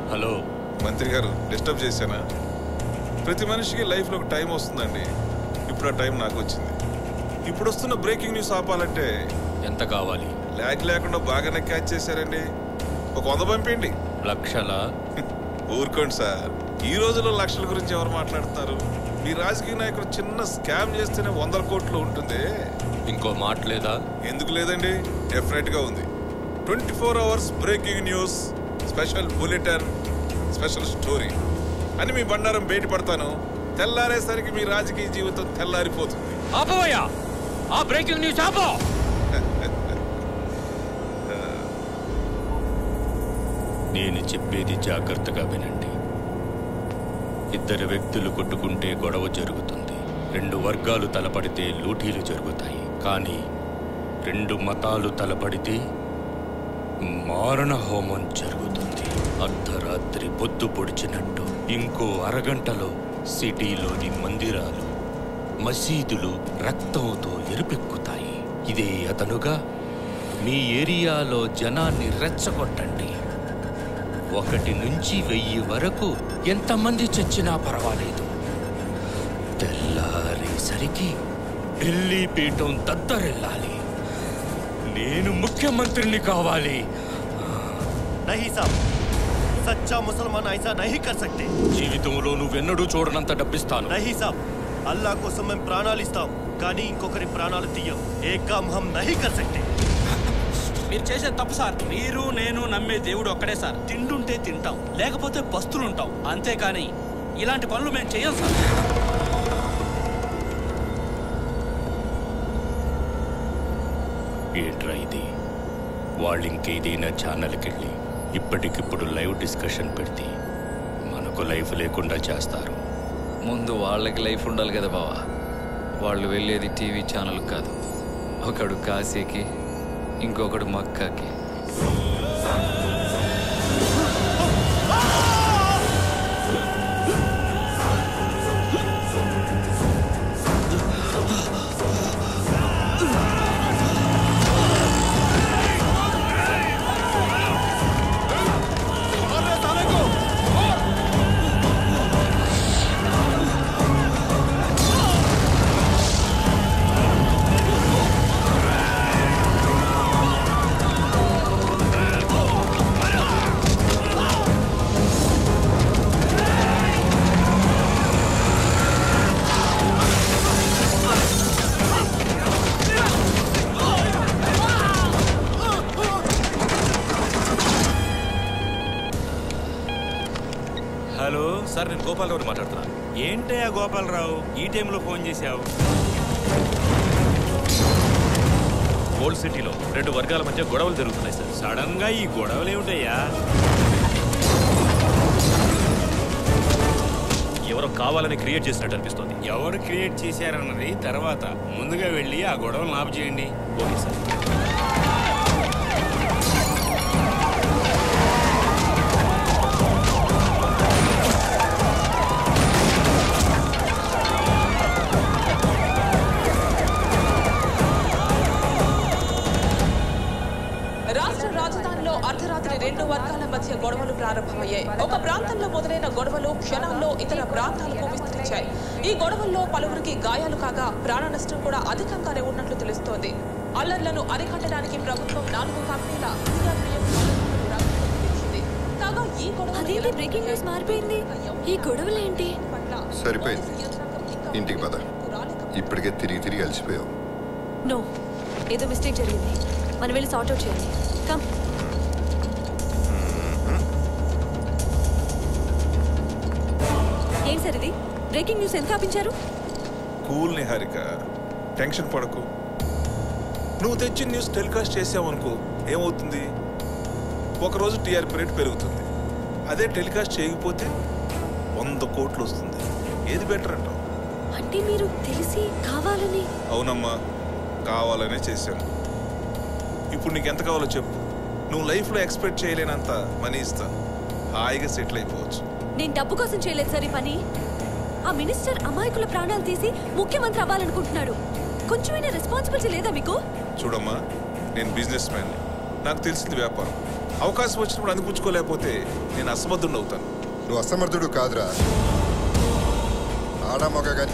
Hello మంత్రి గారు disturb చేశానా ప్రతి మనిషికి లైఫ్లో ఒక టైం వస్తుందండి ఇప్పుడు ఆ టైం నాకు వచ్చింది ఇప్పుడు వస్తున్న బ్రేకింగ్ న్యూస్ ఆపాలంటే ఎంత కావాలి ల్యాగ్ లేకుండా బాగానే క్యాచ్ చేశారండి ఒక వంద పంపేయండి లక్షల ఊరుకోండి సార్ ఈ రోజుల్లో లక్షల గురించి ఎవరు మాట్లాడతారు మీ రాజకీయ నాయకుడు చిన్న స్కామ్ చేస్తేనే వందల కోట్లు ఉంటుంది ఇంకో మాట లేదా ఎందుకు లేదండి డెఫినెట్ గా ఉంది twenty four hours breaking news special bulletin special story అని మీ బండారం బయట పడతాను తెల్లారేసరికి మీ రాజకీయ జీవితం తెల్లారిపోతుంది ఆపవయ్యా ఆ బ్రేకింగ్ న్యూస్ ఆపో నేను చెప్పేది జాగ్రత్తగా వినండి ఇద్దరు వ్యక్తులు కొట్టుకుంటే గొడవ జరుగుతుంది రెండు వర్గాలు తలపడితే లూటీలు జరుగుతాయి కానీ రెండు మతాలు తలపడితే మారణ హోమం జరుగుతుంది అర్ధరాత్రి పొద్దు పొడిచినట్టు ఇంకో అరగంటలో సిటీలోని మందిరాలు మసీదులు రక్తంతో ఎరుపెక్కుతాయి ఇదే అతనుగా మీ ఏరియాలో జనాన్ని రెచ్చగొట్టండి ఒకటి నుంచి వెయ్యి వరకు ఎంతమంది చచ్చినా పర్వాలేదు తెల్లారేసరికి ఢిల్లీ పీఠం దద్దరెళ్ళాలి నేను ముఖ్యమంత్రిని కావాలి नहीं साहब सच्चा मुसलमान ऐसा नहीं कर सकते జీవితంలో నువ్వెన్నడూ చూడనంత డబ్బిస్తాను नहीं साहब అల్లా కోసం మేము ప్రాణాలు ఇస్తాం కానీ ఇంకొకరి ప్రాణాలు తీయం ఏ కామ్ హమ్ నహీ కర్ సక్తే మీరు చేసే తప్పు సార్ మీరు నేను నమ్మే దేవుడు ఒక్కడే సార్ తిండుంటే తింటాం లేకపోతే పస్తులుంటాం అంతేకాని ఇలాంటి పనులు మేము చేయం సార్ ఏంట్రా ఇది వాళ్ళు ఇంకేదైనా ఛానల్కి వెళ్ళి ఇప్పటికిప్పుడు లైవ్ డిస్కషన్ పెడితే మనకు లైఫ్ లేకుండా చేస్తారు ముందు వాళ్ళకి లైఫ్ ఉండాలి కదా బావా వాళ్ళు వెళ్ళేది టీవీ ఛానల్ కాదు ఒకడు కాశీకి ఇంకొకడు మక్కాకి హలో సార్ నేను గోపాలరావు మాట్లాడుతున్నాను ఏంటయ్యా గోపాలరావు ఈ టైంలో ఫోన్ చేశావు ఓల్డ్ సిటీలో రెండు వర్గాల మధ్య గొడవలు జరుగుతున్నాయి సార్ సడన్ గా ఈ గొడవలు ఏమిటయ్యా ఎవరో కావాలని క్రియేట్ చేసినట్టు అనిపిస్తోంది ఎవరు క్రియేట్ చేశారన్నది తర్వాత ముందుగా వెళ్ళి ఆ గొడవను ఆపు చేయండి ఓకే సార్ రాష్ట్ర రాజధానిలో అర్ధరాత్రి రెండు వర్గాల మధ్య గొడవలు ప్రారంభమయ్యాయి ఒక ప్రాంతంలో మొదలైన గొడవలు క్షణాల్లో ఇతర ప్రాంతాలకు విస్తరించాయి ఈ గొడవల్లో పలువురికి గాయాలు కాగా ప్రాణ నష్టం కూడా అధికంగానే ఉన్నట్లు తెలుస్తోంది అల్లర్లను అరికట్టడానికి ప్రభుత్వం నాలుగు కంపెనీల CRPF బలగాలను రంగంలోకి దించింది. కాగా ఈ గొడవలు అదేంటి ఎలాంటి బ్రేకింగ్ న్యూస్ మారిపోయింది ఈ గొడవలేంటి పట్ల సరిపోయింది. పోలీసు యంత్రాంగం ఇంకా ఇంటికి పద. రాలేకపోయింది. ఇప్పటికే తిరిగి తిరిగి అలసిపోయావు నో ఏదో మిస్టేక్ జరిగింది మనం వెళ్ళి సార్ట్ అవుట్ చేయాలి కమ్ ఏం సార్ ఇది బ్రేకింగ్ న్యూస్ ఎంత ఆపించారు కూల్ నిహారిక టెన్షన్ పడకు నువ్వు తెచ్చిన న్యూస్ టెలికాస్ట్ చేసావనుకో ఏమవుతుంది ఒకరోజు టీఆర్పీ రేట్ పెరుగుతుంది అదే టెలికాస్ట్ చేయకపోతే వంద కోట్లు వస్తుంది ఏది బెటర్ అంటావు అంటే మీరు తెలిసి కావాలని అవునమ్మా కావాలనే చేశాను ఇప్పుడు నీకు ఎంత కావాలో చెప్పు నువ్వు లైఫ్లో ఎక్స్పెక్ట్ చేయలేనంత మనీ ఇస్తాను హాయిగా సెటిల్ అయిపోవచ్చు నేను డబ్బు కోసం చేయలేదు సార్ ఈ పని ఆ మినిస్టర్ అమాయకుల ప్రాణాలు తీసి ముఖ్యమంత్రి అవ్వాలనుకుంటున్నాడు కొంచెమైనా రెస్పాన్సిబిలిటీ లేదా మీకు చూడమ్మా నేను బిజినెస్ మ్యాన్ నాకు తెలిసింది వ్యాపారం అవకాశం వచ్చినప్పుడు అందిపుచ్చుకోలేకపోతే నేను అసమర్థుడు అవుతాను నువ్వు అసమర్థుడు కాదురా ఆడ మగ గాని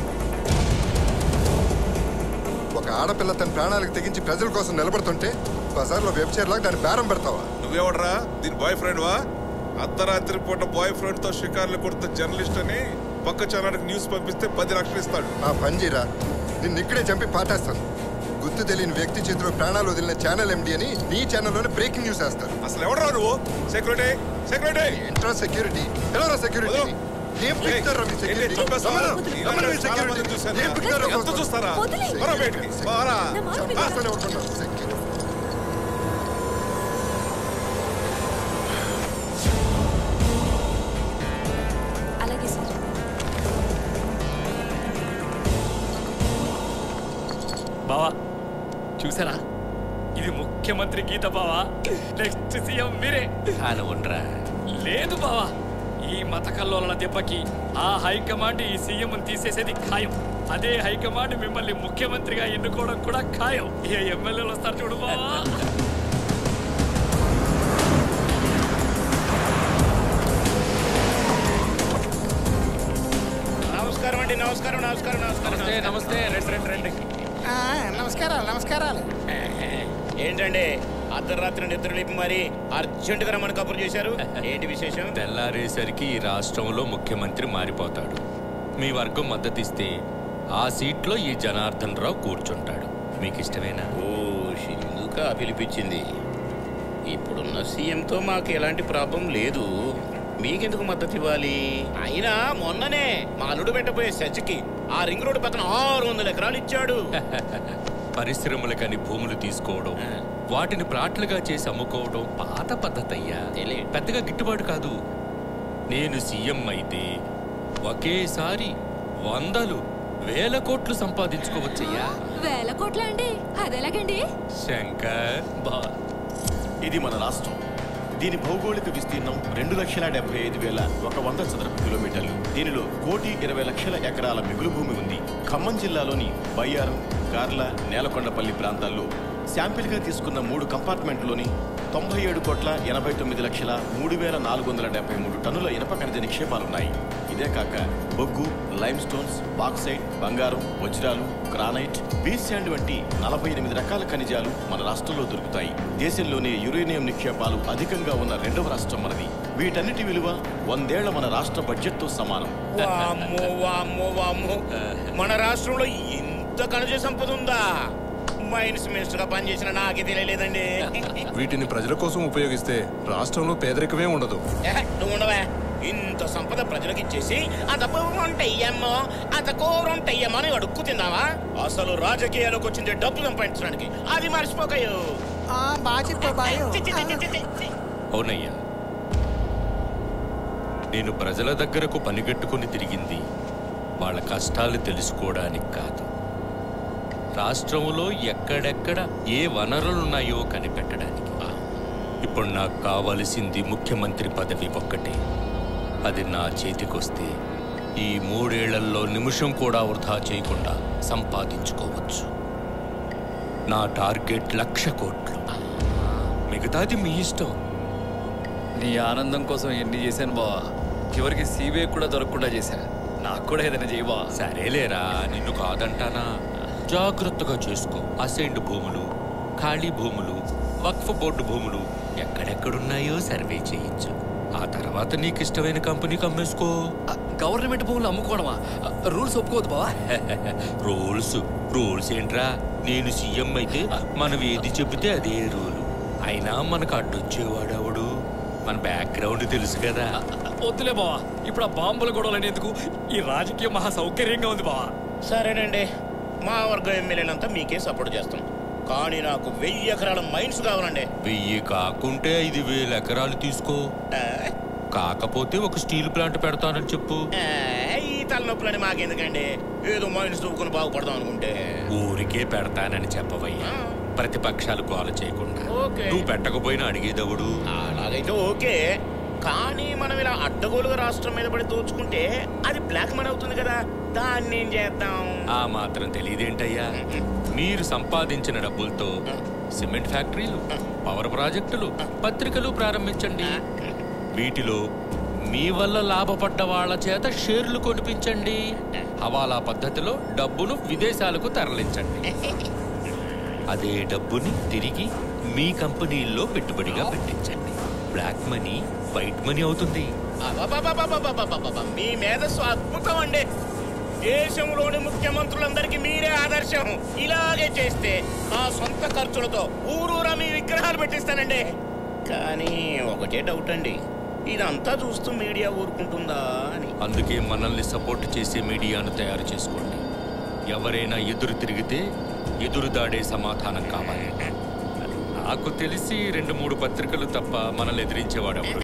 ఒక ఆడపిల్ల తన ప్రాణాలకు తెగించి ప్రజల కోసం నిలబడుతుంటే బజార్లో వెబ్చైర్ లాగా దాన్ని బేరం పెడతావా నువ్వెవడరా దీని బాయ్ ఫ్రెండ్ వా అర్ధరాత్రి పూట బాయ్ ఫ్రెండ్ తో షికార్లు కొడుతున్న జర్నలిస్ట్ అని పక్క ఛానల్కి న్యూస్ పంపిస్తే పది లక్షలు ఇస్తాడు ఆ పంజీరా నిన్ను ఇక్కడే చంపి పాటేస్తాను గుర్తు తెలియని వ్యక్తి చేతిలో ప్రాణాలు వదిలిన ఛానల్ ఎండి అని నీ ఛానల్లోనే బ్రేకింగ్ న్యూస్ వేస్తారు అసలు ఎవడరా నువ్వు సెక్యూరిటీ సెక్యూరిటీ ఎంట్రా సెక్యూరిటీ ఎవరా సెక్యూరిటీ ఏం పిక్తారా మీ సెక్యూరిటీ రమ్మను, రమ్మను మీ సెక్యూరిటీ. ఏం పిక్తారా ఎంత చూస్తారా వదిలేయ్. పోరా బయటికి పోరా నా మాట వినరా? చంపేస్తానే ఊరుకున్నాను. సెక్యూరిటీ. అలాగే సార్ బావా చూసారా ఇది ముఖ్యమంత్రి గీత బావా నెక్స్ట్ సీఎం మీరే ఆయన ఉండరా లేదు బావా ఈ మత కల్లోల దెబ్బకి ఆ హైకమాండ్ ఈ సీఎం తీసేసేది ఖాయం అదే హైకమాండ్ మిమ్మల్ని ముఖ్యమంత్రిగా ఎన్నుకోవడం కూడా ఖాయం ఏ ఎమ్మెల్యేలు వస్తారు చూడు బావా నమస్కారం అండి నమస్కారం నమస్కారం నమస్కారం నమస్తే నమస్తే రండి రండి రండి ఆ, నమస్కారాలు నమస్కారాలు ఏంటండి అర్ధరాత్రి నిద్రలేపి మరి అర్జెంటుగా రమ్మని కబురు చేశారు ఏంటి విశేషం తెల్లారేసరికి ఈ రాష్ట్రంలో ముఖ్యమంత్రి మారిపోతాడు మీ వర్గం మద్దతిస్తే ఆ సీట్లో ఈ జనార్దన్ రావు కూర్చుంటాడు మీకు ఇష్టమేనా ఓ ఎందుక పిలిపించింది ఇప్పుడున్న సీఎంతో మాకు ఎలాంటి ప్రాబ్లం లేదు మీకెందుకు మద్దతు ఇవ్వాలి అయినా మొన్ననే మా అల్లుడు పెట్టబోయే చర్చికి ఆ రింగ్ రోడ్డు పక్కన ఆరు వందల ఎకరాలు ఇచ్చాడు పరిశ్రమలకని భూములు తీసుకోవడం వాటిని ప్లాట్లుగా చేసి అమ్ముకోవడం పాత పద్ధతి అయ్యా తెలియదు. పెద్దగా గిట్టుబాటు కాదు నేను సీఎం అయితే ఒకేసారి వందలు వేల కోట్లు సంపాదించుకోవచ్చయ్యా వేల కోట్ల అండి అదెలాగండి శంకర్ బా ఇది మన రాష్ట్రం దీని భౌగోళిక విస్తీర్ణం రెండు లక్షల డెబ్బై ఐదు వేల ఒక వంద చదరపు కిలోమీటర్లు దీనిలో కోటి ఇరవై లక్షల ఎకరాల మిగులు భూమి ఉంది ఖమ్మం జిల్లాలోని బయ్యారం గార్ల నేలకొండపల్లి ప్రాంతాల్లో శాంపిల్గా తీసుకున్న మూడు కంపార్ట్మెంట్లోని తొంభై ఏడు కోట్ల ఎనభై తొమ్మిది లక్షల మూడు వేల నాలుగు వందల డెబ్బై మూడు టన్నుల ఇనప ఖనిజ నిక్షేపాలున్నాయి ఇదే కాక బొగ్గు లైమ్ స్టోన్స్ బాక్సైట్ బంగారం వజ్రాలు గ్రానైట్ బీచ్ శాండ్ వంటి నలభై ఎనిమిది రకాల ఖనిజాలు మన రాష్ట్రంలో దొరుకుతాయి దేశంలోనే యురేనియం నిక్షేపాలు అధికంగా ఉన్న రెండవ రాష్ట్రం మనది వీటన్నిటి విలువ వందేళ్ల మన రాష్ట్ర బడ్జెట్తో సమానం వామ్మో వామ్మో వామ్మో మన రాష్ట్రంలో ఇంత ఖనిజ సంపద ఉందా మైన్స్ మినిస్టర్ గా పనిచేసిన నాకే తెలియలేదండి వీటిని ప్రజల కోసం ఉపయోగిస్తే రాష్ట్రంలో పేదరికమే ఉండదు ఏహే, నువ్వు ఉండవా ఇంత సంపద ప్రజలకు ఇచ్చేసి అంత పూరుంటయ్యమ్మో అంత కూరుంటయ్యమ్మో అని అడుక్కు తిందావా అసలు రాజకీయాలకు వచ్చింది డబ్బు సంపాదించడానికి అది మర్చిపోకయో ఆ, బాగా చెప్పావు బాయ్ చి, చి, చి, చి, చి, చి. అవునయ్యా నేను ప్రజల దగ్గరకు పనిగట్టుకుని తిరిగింది వాళ్ళ కష్టాలు తెలుసుకోవడానికి కాదు రాష్ట్రంలో ఎక్కడెక్కడ ఏ వనరులున్నాయో కనిపెట్టడానికి ఇప్పుడు నాకు కావలసింది ముఖ్యమంత్రి పదవి ఒక్కటే అది నా చేతికొస్తే ఈ మూడేళ్లలో నిమిషం కూడా వృధా చేయకుండా సంపాదించుకోవచ్చు నా టార్గెట్ లక్ష కోట్లు మిగతాది మీ ఇష్టం నీ ఆనందం కోసం ఎన్ని చేశాను బావా చివరికి సీబీఐ కూడా దొరకకుండా చేశా నాకు కూడా ఏదైనా చేయి బావా సరేలేరా నిన్ను కాదంటానా జాగ్రత్తగా చేసుకో అసైన్డ్ భూములు ఖాళీ భూములు వక్ఫ్ బోర్డు భూములు ఎక్కడెక్కడున్నాయో సర్వే చేయించు ఆ తర్వాత నీకు ఇష్టమైన కంపెనీకి అమ్మేసుకో గవర్నమెంట్ భూములు అమ్ముకోవడమా రూల్స్ ఒప్పుకోవద్దు బావా రూల్స్ రూల్స్ ఏంట్రా నేను సీఎం అయితే మనం ఏది చెబితే అదే రూలు అయినా మనకు అడ్డొచ్చేవాడెవడు మన బ్యాక్గ్రౌండ్ తెలుసు కదా వద్దులే బావా ఇప్పుడు ఆ బాంబుల గొడవలు అనేందుకు ఈ రాజకీయం మహా సౌకర్యంగా ఉంది బావా సరేనండి మా వర్గం ఎమ్మెల్యేలంతా మీకే సపోర్ట్ చేస్తాం కానీ నాకు వెయ్యి ఎకరాల మైన్స్ కావాలండి వెయ్యి కాకుంటే ఐదు వేల ఎకరాలు తీసుకో కాకపోతే ఒక స్టీల్ ప్లాంట్ పెడతానని చెప్పు ఆ, ఈ తలనొప్పులని మాకెందుకండి ఏదో మైన్స్ దువ్వుకుని బాగుపడదాం అనుకుంటే ఊరికే పెడతానని చెప్పవయ్యా ప్రతిపక్షాలు గోల చేయకుండా ఓకే. నువ్వు పెట్టకపోయినా అడిగేదవుడు అలాగైతే ఓకే కానీ మనం ఇలా అడ్డగోలుగా రాష్ట్రం మీద పడి దోచుకుంటే అది బ్లాక్ మనీ అవుతుంది కదా దాన్ని ఏం చేద్దాం ఆ మాత్రం తెలియదేంటయ్యా మీరు సంపాదించిన డబ్బులతో సిమెంట్ ఫ్యాక్టరీలు పవర్ ప్రాజెక్టులు పత్రికలు ప్రారంభించండి వీటిలో మీ వల్ల లాభపడ్డ వాళ్ళ చేత షేర్లు కొనిపించండి హవాలా పద్ధతిలో డబ్బును విదేశాలకు తరలించండి అదే డబ్బుని తిరిగి మీ కంపెనీల్లో పెట్టుబడిగా పెట్టించండి బ్లాక్ మనీ వైట్ మనీ అవుతుంది అబ్బబ్బబ్బబ్బబ్బబ్బబ్బబ్బ. మీ మేధస్సు అద్భుతం అండి దేశంలోని ముఖ్యమంత్రులందరికీ మీరే ఆదర్శం ఇలాగే చేస్తే మా సొంత ఖర్చులతో ఊరూరా మీ విగ్రహాలు పెట్టిస్తానండి కానీ ఒకటే డౌట్ అండి ఇదంతా చూస్తూ మీడియా ఊరుకుంటుందా అని అందుకే మనల్ని సపోర్ట్ చేసే మీడియాను తయారు చేసుకోండి ఎవరైనా ఎదురు తిరిగితే ఎదురు దాడే సమాధానం కావాలి నాకు తెలిసి రెండు మూడు పత్రికలు తప్ప మనల్ని ఎదిరించేవాడు ఎవరు